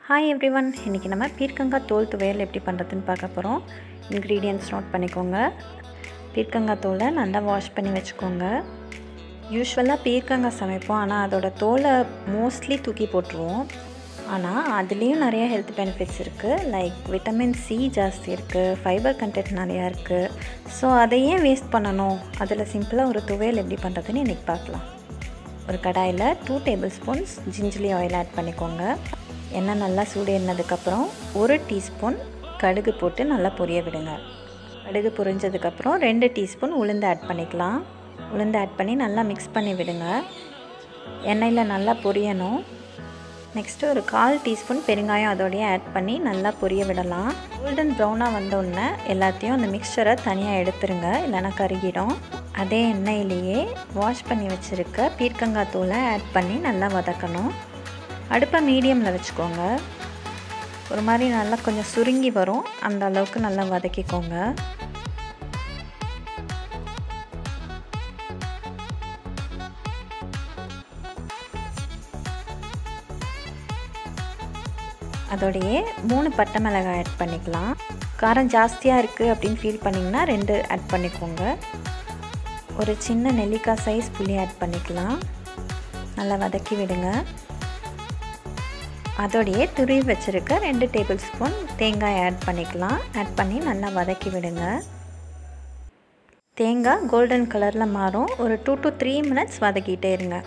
Hi every one இன்றைக்கி நம்ம பீர்க்கங்காய் தோல் துவையல் எப்படி பண்ணுறதுன்னு பார்க்க போகிறோம் இன்க்ரீடியன்ட்ஸ் நோட் பண்ணிக்கோங்க பீர்க்கங்காய் தோலை நல்லா வாஷ் பண்ணி வச்சுக்கோங்க யூஸ்வலாக பீர்க்கங்காய் சமைப்போம் ஆனால் அதோட தோலை மோஸ்ட்லி தூக்கி போட்டுருவோம் ஆனால் அதுலேயும் நிறைய ஹெல்த் பெனிஃபிட்ஸ் இருக்குது லைக் விட்டமின் சி ஜாஸ்தி இருக்குது ஃபைபர் கண்டென்ட் நிறையா இருக்குது ஸோ அதை ஏன் வேஸ்ட் பண்ணணும் அதில் சிம்பிளாக ஒரு துவையல் எப்படி பண்ணுறதுன்னு இன்றைக்கி பார்க்கலாம் ஒரு கடாயில் two tablespoons gingelly oil add பண்ணிக்கோங்க எண்ணெய் நல்லா சூடு எண்ணதுக்கப்புறம் ஒரு டீஸ்பூன் கடுகு போட்டு நல்லா பொரிய விடுங்க கடுகு பொரிஞ்சதுக்கப்புறம் ரெண்டு டீஸ்பூன் உளுந்து ஆட் பண்ணிக்கலாம் உளுந்து ஆட் பண்ணி நல்லா மிக்ஸ் பண்ணி விடுங்க எண்ணெயில் நல்லா பொரியணும் நெக்ஸ்ட்டு ஒரு கால் டீஸ்பூன் பெருங்காயம் அதோடய ஆட் பண்ணி நல்லா பொரிய விடலாம் கோல்டன் ப்ரௌனாக வந்தோடனே எல்லாத்தையும் அந்த மிக்சரை தனியாக எடுத்துருங்க இல்லைனா கருகிடும் அதே எண்ணெயிலேயே வாஷ் பண்ணி வச்சுருக்க பீர்க்கங்காய் தூளை ஆட் பண்ணி நல்லா வதக்கணும் அடுப்பை மீடியமில் வச்சுக்கோங்க ஒரு மாதிரி நல்லா கொஞ்சம் சுருங்கி வரும் அந்த அளவுக்கு நல்லா வதக்கிக்கோங்க அதோடையே மூணு பட்டை மிளகாய் ஆட் பண்ணிக்கலாம் காரம் ஜாஸ்தியாக இருக்குது அப்படின்னு ஃபீல் பண்ணிங்கன்னா ரெண்டு ஆட் பண்ணிக்கோங்க ஒரு சின்ன நெல்லிக்காய் சைஸ் புளி ஆட் பண்ணிக்கலாம் நல்லா வதக்கி விடுங்க அதோடையே துருவி வச்சுருக்க ரெண்டு டேபிள் ஸ்பூன் தேங்காய் ஆட் பண்ணிக்கலாம் ஆட் பண்ணி நல்லா வதக்கி விடுங்க தேங்காய் கோல்டன் கலரில் மாறும் ஒரு டூ டு த்ரீ மினிட்ஸ் வதக்கிட்டே இருங்க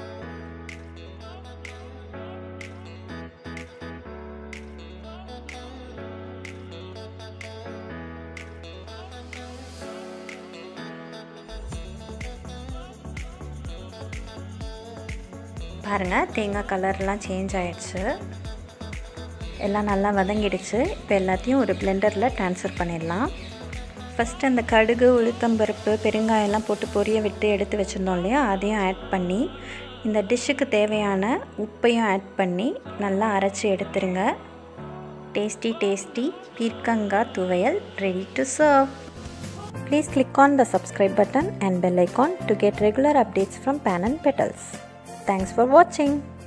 பாருங்கள் தேங்காய் கலர்லாம் சேஞ்ச் ஆகிடுச்சு எல்லாம் நல்லா வதங்கிடுச்சு இப்போ எல்லாத்தையும் ஒரு பிளெண்டரில் ட்ரான்ஸ்ஃபர் பண்ணிடலாம் ஃபஸ்ட்டு அந்த கடுகு உளுத்தம்பருப்பு பெருங்காயெல்லாம் போட்டு பொரிய விட்டு எடுத்து வச்சுருந்தோம் இல்லையா அதையும் ஆட் பண்ணி இந்த டிஷ்ஷுக்கு தேவையான உப்பையும் ஆட் பண்ணி நல்லா அரைச்சி எடுத்துருங்க டேஸ்டி டேஸ்டி பீர்க்கங்காய் துவையல் ready to serve Please click on the subscribe button and bell icon to get regular updates from Pan and Petals. Thanks for watching.